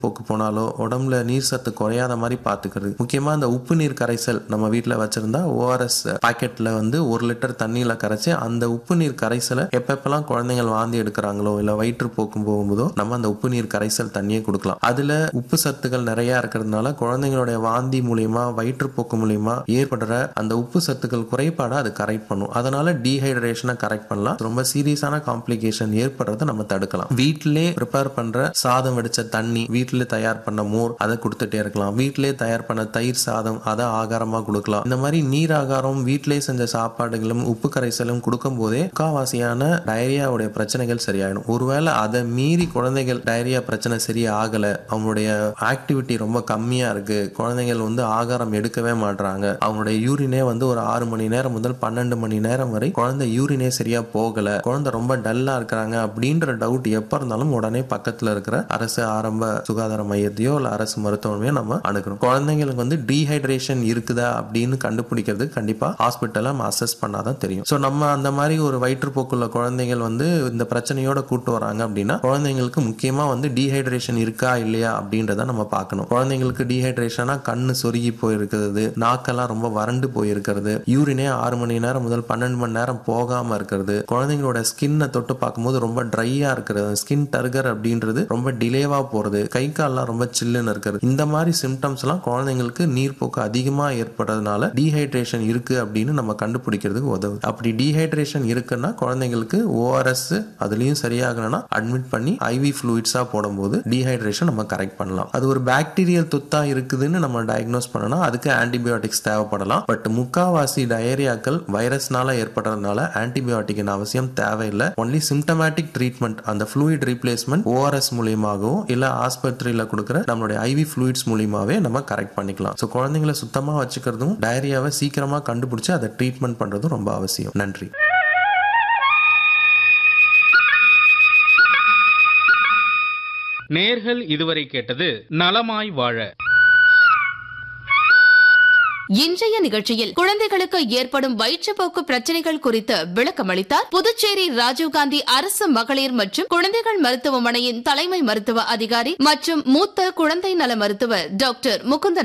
போக்கு போனாலோ உடம்புல நீர் சத்து குறையாத மாதிரி பார்த்துக்கிறது முக்கியமாக இந்த உப்பு நீர் கரைசல் நம்ம வீட்டில் வச்சிருந்தா ஓஆர்எஸ் பாக்கெட்டில் வந்து ஒரு லிட்டர் தண்ணியில் கரைச்சி அந்த உப்பு நீர் கரைசலை எப்பப்பெல்லாம் குழந்தைகள் வாந்தி எடுக்கிறாங்களோ இல்லை வயிற்று போக்கும் போகும்போதோ நம்ம அந்த உப்பு நீர் கரைசல் தண்ணியை கொடுக்கலாம் அதில் உப்பு சத்துக்கள் நிறைய இருக்கிறதுனால குழந்தைங்களுடைய வாந்தி மூலியமா வயிற்றுப்போக்கு மூலியமா ஏற்படுற அந்த உப்பு சத்துக்கள் குறைபாடை அது கரெக்ட் பண்ணும் அதனால டீஹைட்ரேஷனை கரெக்ட் பண்ணலாம் ரொம்ப சீரியஸான காம்ப்ளிகேஷன் ஏற்படுறதை நம்ம தடுக்கலாம் வீட்டிலே ப்ரிப்பேர் பண்ற சாதம் வடிச்ச தண்ணி வீட்டிலே தயார் பண்ண மோர் அதை கொடுத்துட்டே இருக்கலாம் வீட்டிலே தயார் பண்ண தயிர் சாதம் அதை ஆகாரமா கொடுக்கலாம் இந்த மாதிரி நீர் ஆகாரம் வீட்டிலே செஞ்ச சாப்பாடுகளும் உப்பு கரைசலும் கொடுக்கும் போதே முக்காவாசியான டயரியாவுடைய பிரச்சனைகள் சரியாயிடும் ஒருவேளை அதை மீறி குழந்தைகள் டயரியா பிரச்சனை சரியா ஆகல அவங்களுடைய ஆக்டிவிட்டி ரொம்ப கம்மியா இருக்கு குழந்தைகள் வந்து ஆகாரம் எடுக்கவே மாட்றாங்க அவங்களுடைய யூரினே வந்து ஒரு ஆறு மணி நேரம் முதல் பன்னெண்டு மணி நேரம் வரை குழந்தை யூரினே சரியா போகல குழந்தை ரொம்ப டல்லா இருக்கிறாங்க அப்படின்ற டவுட் எப்ப இருந்தாலும் உடனே பக்கத்துல இருக்கிற அரசு ஆரம்ப சுகாதார மையத்தையோ இல்ல அரசு மருத்துவமனையோ நம்ம அணுகணும் குழந்தைங்களுக்கு வந்து டீஹைட்ரேஷன் இருக்குதா அப்படின்னு கண்டுபிடிக்கிறது கண்டிப்பா ஹாஸ்பிட்டல்ல நம்ம அசஸ் பண்ணாதான் தெரியும் ஸோ நம்ம அந்த மாதிரி ஒரு வயிற்றுப்போக்குள்ள குழந்தைகள் வந்து இந்த பிரச்சனையோட கூட்டு வராங்க அப்படின்னா குழந்தைங்களுக்கு முக்கியமா வந்து டீஹைட்ரேஷன் இருக்கா இல்லையா அப்படின்றத நம்ம பார்க்கணும் குழந்தைங்களுக்கு டீஹைட்ரேஷனா கண்ணு சொருகி போயிருக்கிறது நாக்கெல்லாம் ரொம்ப வறண்டு போயிருக்கிறது யூரினே ஆறு மணி நேரம் முதல் பன்னெண்டு மணி நேரம் போகாம இருக்கிறது குழந்தைங்களோட ஸ்கின்னை தொட்டு பார்க்கும்போது ரொம்ப ட்ரையா இருக்கிறது ஸ்கின் டர்கர் அப்படின்றது ரொம்ப டிலேவா போறது கை கால்லாம் ரொம்ப சில்லுன்னு இருக்கிறது இந்த மாதிரி சிம்டம்ஸ் எல்லாம் குழந்தைங்களுக்கு நீர்ப்போக்கு அதிகமா ஏற்படுறதுனால டீஹைட்ரேஷன் இருக்கு அப்படின்னு நம்ம கண்டுபிடிக்கிறதுக்கு உதவுது அப்படி டீஹைட்ரேஷன் இருக்குன்னா குழந்தைங்களுக்கு ஓஆர்எஸ் அதுலயும் சரியாகணும்னா அட்மிட் பண்ணி ஐவி ஃப்ளூயிட்ஸா போடும்போது டீஹைட்ரேஷன் நம்ம கரெக்ட் பண்ணலாம் அது ஒரு பாக்டீரியல் தொத்தா இருக்குதுன்னு நம்ம டயக்னோஸ் பண்ணனா அதுக்கு ஆன்டிபயோட்டிக்ஸ் தேவைப்படலாம் பட் முக்காவாசி டயரியாக்கள் வைரஸ்னால ஏற்படுறதுனால ஆன்டிபயோட்டிக்கின் அவசியம் தேவையில்லை ஒன்லி சிம்டமேட்டிக் ட்ரீட்மெண்ட் அந்த ஃப்ளூயிட் ரீப்ளேஸ்மெண்ட் ஓஆர்எஸ் மூலியமாகவும் இல்ல ஆஸ்பத்திரியில கொடுக்குற நம்மளுடைய ஐவி ஃப்ளூயிட்ஸ் மூலியமாவே நம்ம கரெக்ட் பண்ணிக்கலாம் ஸோ குழந்தைங்களை சுத்தமா வச்சுக்கிறதும் டயரியாவை சீக்கிரமா கண்டுபிடிச்சு அதை ட்ரீட்மெண்ட் பண்றதும் ரொம்ப அவசியம் நன்றி நேர்கள் இதுவரை கேட்டது நலமாய் வாழ இன்றைய நிகழ்ச்சியில் குழந்தைகளுக்கு ஏற்படும் வயிற்றுப்போக்கு பிரச்சனைகள் குறித்து விளக்கமளித்தார் புதுச்சேரி ராஜீவ்காந்தி அரசு மகளிர் மற்றும் குழந்தைகள் மருத்துவமனையின் தலைமை மருத்துவ அதிகாரி மற்றும் மூத்த குழந்தை நல மருத்துவர் டாக்டர் முகுந்தன்